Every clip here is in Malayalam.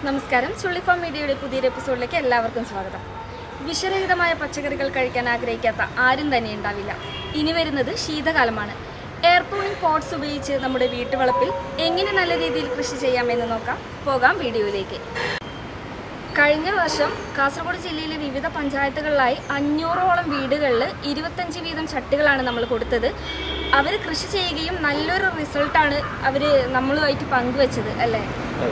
നമസ്കാരം ചുള്ളിഫാം മീഡിയയുടെ പുതിയൊരു എപ്പിസോഡിലേക്ക് എല്ലാവർക്കും സ്വാഗതം വിഷരഹിതമായ പച്ചക്കറികൾ കഴിക്കാൻ ആഗ്രഹിക്കാത്ത ആരും തന്നെ ഉണ്ടാവില്ല ഇനി വരുന്നത് ശീതകാലമാണ് എയർ കൂളിംഗ് പോട്ട്സ് ഉപയോഗിച്ച് നമ്മുടെ വീട്ടുവളപ്പിൽ എങ്ങനെ നല്ല രീതിയിൽ കൃഷി ചെയ്യാമെന്ന് നോക്കാം പോകാം വീഡിയോയിലേക്ക് കഴിഞ്ഞ വർഷം കാസർഗോഡ് ജില്ലയിലെ വിവിധ പഞ്ചായത്തുകളിലായി അഞ്ഞൂറോളം വീടുകളിൽ ഇരുപത്തഞ്ച് വീതം ചട്ടികളാണ് നമ്മൾ കൊടുത്തത് അവർ കൃഷി ചെയ്യുകയും നല്ലൊരു റിസൾട്ടാണ് അവർ നമ്മളുമായിട്ട് പങ്കുവെച്ചത് അല്ലേ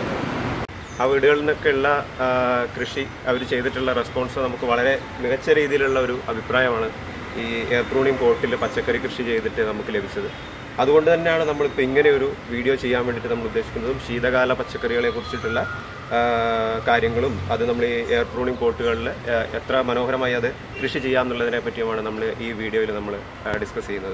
ആ വീടുകളിൽ നിന്നൊക്കെയുള്ള ആ, കൃഷി അവർ ചെയ്തിട്ടുള്ള റെസ്പോൺസ് നമുക്ക് വളരെ മികച്ച രീതിയിലുള്ള ഒരു അഭിപ്രായമാണ് ഈ എയർ പ്രൂണിംഗ് പോട്ടിൽ പച്ചക്കറി കൃഷി ചെയ്തിട്ട് നമുക്ക് ലഭിച്ചത് അതുകൊണ്ട് തന്നെയാണ് നമ്മളിപ്പോൾ ഇങ്ങനെ ഒരു വീഡിയോ ചെയ്യാൻ വേണ്ടിയിട്ട് നമ്മൾ ഉദ്ദേശിക്കുന്നതും ശീതകാല പച്ചക്കറികളെ കുറിച്ചിട്ടുള്ള ആ, കാര്യങ്ങളും അത് നമ്മൾ ഈ എയർ പ്രൂണിംഗ് പോട്ടുകളിൽ എത്ര മനോഹരമായി അത് കൃഷി ചെയ്യാം എന്നുള്ളതിനെ പറ്റിയുമാണ് നമ്മൾ ഈ വീഡിയോയിൽ നമ്മൾ ഡിസ്കസ് ചെയ്യുന്നത്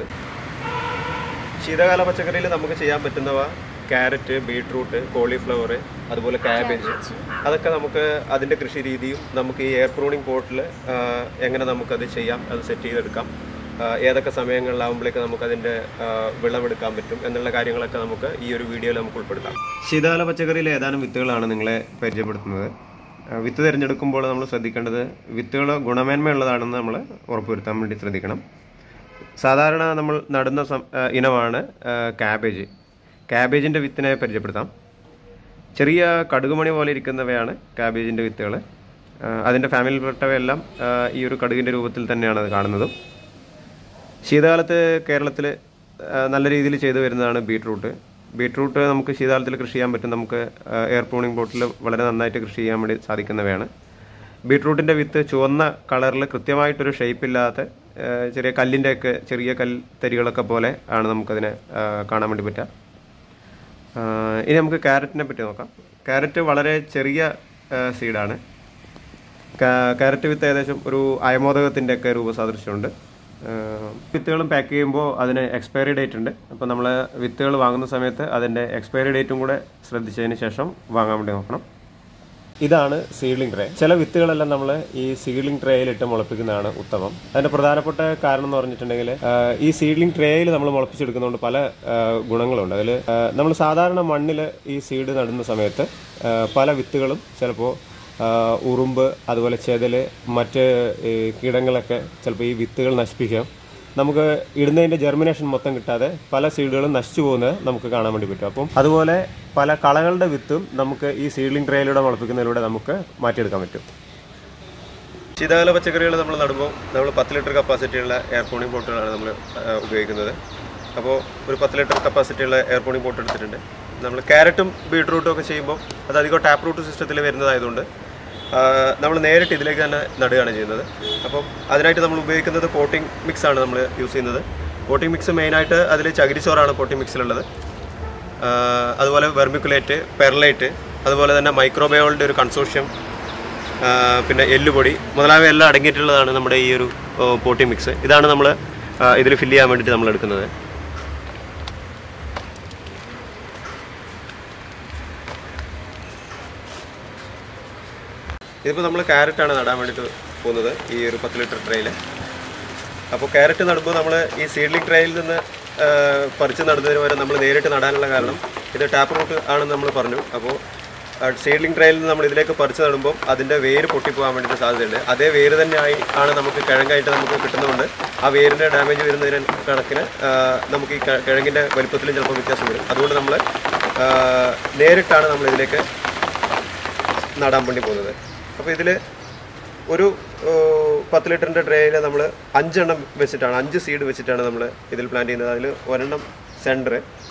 ശീതകാല പച്ചക്കറിയിൽ നമുക്ക് ചെയ്യാൻ പറ്റുന്നവ ക്യാരറ്റ് ബീട്രൂട്ട് കോളിഫ്ലവർ അതുപോലെ ക്യാബേജ് അതൊക്കെ നമുക്ക് അതിൻ്റെ കൃഷി രീതിയും നമുക്ക് ഈ എയർ പ്രൂണിംഗ് പോട്ടിൽ എങ്ങനെ നമുക്കത് ചെയ്യാം അത് സെറ്റ് ചെയ്തെടുക്കാം ആ, ഏതൊക്കെ സമയങ്ങളിലാവുമ്പോഴേക്ക് നമുക്കതിൻ്റെ ആ, വിളവെടുക്കാൻ പറ്റും എന്നുള്ള കാര്യങ്ങളൊക്കെ നമുക്ക് ഈ ഒരു വീഡിയോയിൽ നമുക്ക് ഉൾപ്പെടുത്താം ശീതകാല പച്ചക്കറിയിലെ ഏതാനും വിത്തുകളാണ് നിങ്ങളെ പരിചയപ്പെടുത്തുന്നത് ആ, വിത്ത് തിരഞ്ഞെടുക്കുമ്പോൾ നമ്മൾ ശ്രദ്ധിക്കേണ്ടത് വിത്തുകൾ ഗുണമേന്മയുള്ളതാണെന്ന് നമ്മൾ ഉറപ്പുവരുത്താൻ വേണ്ടി ശ്രദ്ധിക്കണം സാധാരണ നമ്മൾ നടുന്ന സം- ആ, ഇനമാണ് ആ, ക്യാബേജ് ക്യാബേജിൻ്റെ വിത്തിനെ പരിചയപ്പെടുത്താം ചെറിയ കടുകുമണി പോലെ ഇരിക്കുന്നവയാണ് ക്യാബേജിൻ്റെ വിത്തുകൾ അതിൻ്റെ ഫാമിലിയിൽപ്പെട്ടവയെല്ലാം ആ, ഈ ഒരു കടുകിൻ്റെ രൂപത്തിൽ തന്നെയാണ് അത് കാണുന്നതും ശീതകാലത്ത് കേരളത്തിൽ നല്ല രീതിയിൽ ചെയ്തു വരുന്നതാണ് ബീട്രൂട്ട് ബീട്രൂട്ട് നമുക്ക് ശീതകാലത്തിൽ കൃഷി ചെയ്യാൻ പറ്റും നമുക്ക് ആ, എയർ പ്രൂണിംഗ് ബോട്ടിൽ വളരെ നന്നായിട്ട് കൃഷി ചെയ്യാൻ വേണ്ടി സാധിക്കുന്നവയാണ് ബീട്രൂട്ടിൻ്റെ വിത്ത് ചുവന്ന കളറിൽ കൃത്യമായിട്ടൊരു ഷേപ്പില്ലാത്ത ആ, ചെറിയ കല്ലിൻ്റെയൊക്കെ ചെറിയ കൽത്തരികളൊക്കെ പോലെ ആണ് നമുക്കതിനെ ആ, കാണാൻ വേണ്ടി പറ്റുക ആ, ഇനി നമുക്ക് ക്യാരറ്റിനെ പറ്റി നോക്കാം ക്യാരറ്റ് വളരെ ചെറിയ ആ, സീഡാണ് കാ- ക്യാരറ്റ് വിത്ത് ഏകദേശം ഒരു അയമോദകത്തിൻ്റെ ഒക്കെ രൂപസാദൃശ്യമുണ്ട് ആ, വിത്തുകളും പാക്ക് ചെയ്യുമ്പോൾ അതിന് എക്സ്പയറി ഡേറ്റ് ഉണ്ട് അപ്പോൾ നമ്മൾ വിത്തുകൾ വാങ്ങുന്ന സമയത്ത് അതിൻ്റെ എക്സ്പയറി ഡേറ്റും കൂടെ ശ്രദ്ധിച്ചതിന് ശേഷം വാങ്ങാൻ വേണ്ടി നോക്കണം ഇതാണ് സീഡ്ലിംഗ് ട്രേ ചില വിത്തുകളെല്ലാം നമ്മൾ ഈ സീഡ്ലിംഗ് ട്രേയിലിട്ട് മുളപ്പിക്കുന്നതാണ് ഉത്തമം അതിന്റെ പ്രധാനപ്പെട്ട കാരണം എന്ന് പറഞ്ഞിട്ടുണ്ടെങ്കിൽ ആ, ഈ സീഡ്ലിംഗ് ട്രേയിൽ നമ്മൾ മുളപ്പിച്ചെടുക്കുന്നതുകൊണ്ട് പല ആ, ഗുണങ്ങളുണ്ട് അതിൽ നമ്മൾ സാധാരണ മണ്ണിൽ ഈ സീഡ് നടുന്ന സമയത്ത് ആ, പല വിത്തുകളും ചിലപ്പോൾ ഉറുമ്പ് അതുപോലെ ചെതല് മറ്റ് ഈ കീടങ്ങളൊക്കെ ചിലപ്പോൾ ഈ വിത്തുകൾ നശിപ്പിക്കാം നമുക്ക് ഇടുന്നതിന്റെ ജെർമിനേഷൻ മൊത്തം കിട്ടാതെ പല സീഡുകളും നശിച്ചു പോകുന്നത് നമുക്ക് കാണാൻ വേണ്ടി പറ്റും അപ്പം അതുപോലെ പല കളകളുടെ വിത്തും നമുക്ക് ഈ സീഡ്ലിംഗ് ട്രേയിലൂടെ മുളപ്പിക്കുന്നതിലൂടെ നമുക്ക് മാറ്റിയെടുക്കാൻ പറ്റും ശീതകാല പച്ചക്കറികൾ നമ്മൾ നടുമ്പോൾ നമ്മൾ പത്ത് ലിറ്റർ കപ്പാസിറ്റിയുള്ള എയർ പോണിംഗ് പോട്ടുകളാണ് നമ്മൾ ഉപയോഗിക്കുന്നത് അപ്പോൾ ഒരു പത്ത് ലിറ്റർ കപ്പാസിറ്റിയുള്ള എയർ പോണിംഗ് പോട്ട് എടുത്തിട്ടുണ്ട് നമ്മൾ ക്യാരറ്റും ബീട്രൂട്ടും ഒക്കെ ചെയ്യുമ്പോൾ അത് അധികം ടാപ്പ് റൂട്ട് സിസ്റ്റത്തിൽ വരുന്നതായതുകൊണ്ട് നമ്മൾ നേരിട്ട് ഇതിലേക്ക് തന്നെ നടുകയാണ് ചെയ്യുന്നത് അപ്പം അതിനായിട്ട് നമ്മൾ ഉപയോഗിക്കുന്നത് പോട്ടിംഗ് മിക്സ് ആണ് നമ്മൾ യൂസ് ചെയ്യുന്നത് പോട്ടിംഗ് മിക്സ് മെയിനായിട്ട് അതിൽ ചകിരിച്ചോറാണ് പോട്ടിംഗ് മിക്സിലുള്ളത് ആ, അതുപോലെ വെർമിക്കുലേറ്റ് പെർലൈറ്റ് അതുപോലെ തന്നെ മൈക്രോബയോളിൻ്റെ ഒരു കൺസോഷ്യം ആ, പിന്നെ എല്ലുപൊടി മുതലായവയെല്ലാം അടങ്ങിയിട്ടുള്ളതാണ് നമ്മുടെ ഈ ഒരു പോട്ടിംഗ് മിക്സ് ഇതാണ് നമ്മൾ ഇതിൽ ഫില്ല് ചെയ്യാൻ വേണ്ടിയിട്ട് നമ്മൾ എടുക്കുന്നത് ഇതിപ്പോൾ നമ്മൾ ക്യാരറ്റാണ് നടാൻ വേണ്ടിയിട്ട് പോകുന്നത് ഈ ഒരു പത്ത് ലിറ്റർ ട്രെയിൽ അപ്പോൾ ക്യാരറ്റ് നടുമ്പോൾ നമ്മൾ ഈ സീഡ്ലിംഗ് ട്രേയിൽ നിന്ന് ആ, പറിച്ച് നടുന്നതിന് വരെ നമ്മൾ നേരിട്ട് നടാനുള്ള കാരണം ഇത് ടാപ്പ് റൂട്ട് ആണെന്ന് നമ്മൾ പറഞ്ഞു അപ്പോൾ സീഡ്ലിംഗ് ട്രേയിൽ നിന്ന് നമ്മൾ ഇതിലേക്ക് പറിച്ച് നടുമ്പോൾ അതിൻ്റെ വേര് പൊട്ടിപ്പോകാൻ വേണ്ടിയിട്ട് സാധ്യതയുണ്ട് അതേ വേര് തന്നെ ആയി ആണ് നമുക്ക് കിഴങ്ങായിട്ട് നമുക്ക് കിട്ടുന്നതുകൊണ്ട് ആ വേരിൻ്റെ ഡാമേജ് വരുന്നതിന് കണക്കിന് ആ, നമുക്ക് ഈ ക- കിഴങ്ങിൻ്റെ വലിപ്പത്തിലും ചിലപ്പോൾ വ്യത്യാസം വരും അതുകൊണ്ട് നമ്മൾ ആ, നേരിട്ടാണ് നമ്മൾ ഇതിലേക്ക് നടാൻ വേണ്ടി പോകുന്നത് അപ്പോൾ ഇതിൽ ഒരു ഓ, പത്ത് ലിറ്ററിൻ്റെ ട്രേയിൽ നമ്മൾ അഞ്ചെണ്ണം വെച്ചിട്ടാണ് അഞ്ച് സീഡ് വെച്ചിട്ടാണ് നമ്മൾ ഇതിൽ പ്ലാൻ ചെയ്യുന്നത് അതിൽ ഒരെണ്ണം സെൻറ്റർ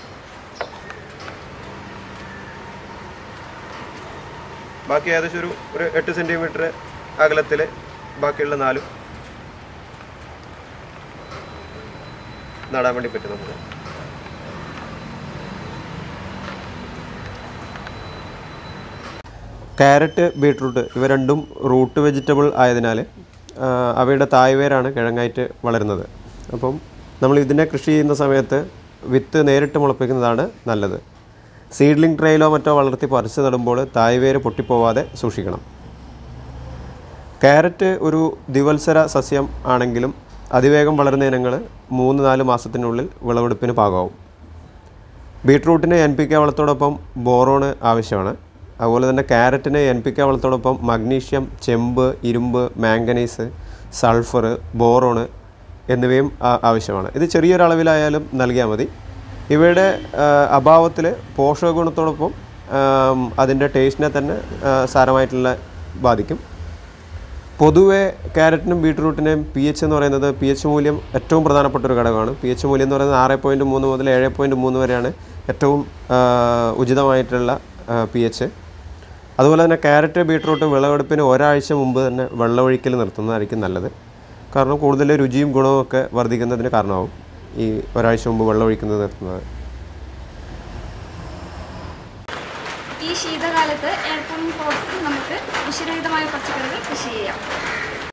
ബാക്കി ഏകദേശം ഒരു ഒരു എട്ട് സെൻറ്റിമീറ്റർ അകലത്തിൽ ബാക്കിയുള്ള നാലും നടാൻ വേണ്ടി പറ്റും നമുക്ക് ക്യാരറ്റ് ബീട്രൂട്ട് ഇവ രണ്ടും റൂട്ട് വെജിറ്റബിൾ ആയതിനാൽ ആ, അവയുടെ തായ്വേരാണ് കിഴങ്ങായിട്ട് വളരുന്നത് അപ്പം നമ്മൾ ഇതിനെ കൃഷി ചെയ്യുന്ന സമയത്ത് വിത്ത് നേരിട്ട് മുളപ്പിക്കുന്നതാണ് നല്ലത് സീഡ്ലിംഗ് ട്രെയിലോ മറ്റോ വളർത്തി പറിച്ച് നടുമ്പോൾ തായ്വേര് പൊട്ടിപ്പോവാതെ സൂക്ഷിക്കണം ക്യാരറ്റ് ഒരു ദ്വിവത്സര സസ്യം ആണെങ്കിലും അതിവേഗം വളരുന്ന ഇനങ്ങൾ മൂന്ന് നാല് മാസത്തിനുള്ളിൽ വിളവെടുപ്പിന് പാകമാവും ബീട്രൂട്ടിന് എൻ പി കെ വളത്തോടൊപ്പം ബോറോണ് ആവശ്യമാണ് അതുപോലെ തന്നെ ക്യാരറ്റിന് എൻ പി കെ വളത്തോടൊപ്പം മഗ്നീഷ്യം ചെമ്പ് ഇരുമ്പ് മാംഗനീസ് സൾഫർ ബോറോണ് എന്നിവയും ആ- ആവശ്യമാണ് ഇത് ചെറിയൊരളവിലായാലും നൽകിയാൽ മതി ഇവയുടെ അഭാവത്തിൽ പോഷക ഗുണത്തോടൊപ്പം ആം, അതിൻ്റെ ടേസ്റ്റിനെ തന്നെ ആ, സാരമായിട്ടുള്ള ബാധിക്കും പൊതുവെ ക്യാരറ്റിനും ബീട്രൂട്ടിനും പി എച്ച് എന്ന് പറയുന്നത് പി എച്ച് മൂല്യം ഏറ്റവും പ്രധാനപ്പെട്ട ഒരു ഘടകമാണ് പി എച്ച് മൂല്യം എന്ന് പറയുന്നത് ആറ് പോയിൻറ്റ് മൂന്ന് മുതൽ ഏഴ് പോയിൻറ്റ് മൂന്ന് വരെയാണ് ഏറ്റവും ആ, ഉചിതമായിട്ടുള്ള പി എച്ച് അതുപോലെ തന്നെ ക്യാരറ്റ് ബീട്രൂട്ട് വിളവെടുപ്പിന് ഒരാഴ്ച മുമ്പ് തന്നെ വെള്ളമൊഴിക്കൽ നിർത്തുന്നതായിരിക്കും നല്ലത് കാരണം കൂടുതൽ രുചിയും ഗുണവും ഒക്കെ വർദ്ധിക്കുന്നതിന് കാരണമാവും ഈ ഒരാഴ്ച മുമ്പ് വെള്ളമൊഴിക്കുന്നത് നിർത്തുന്നത് ഈ ശീതകാലത്ത് എയർപോണിംഗ് പോട്ട്സിൽ നമുക്ക് വിഷരഹിതമായ പച്ചക്കറികൾ കൃഷി ചെയ്യാം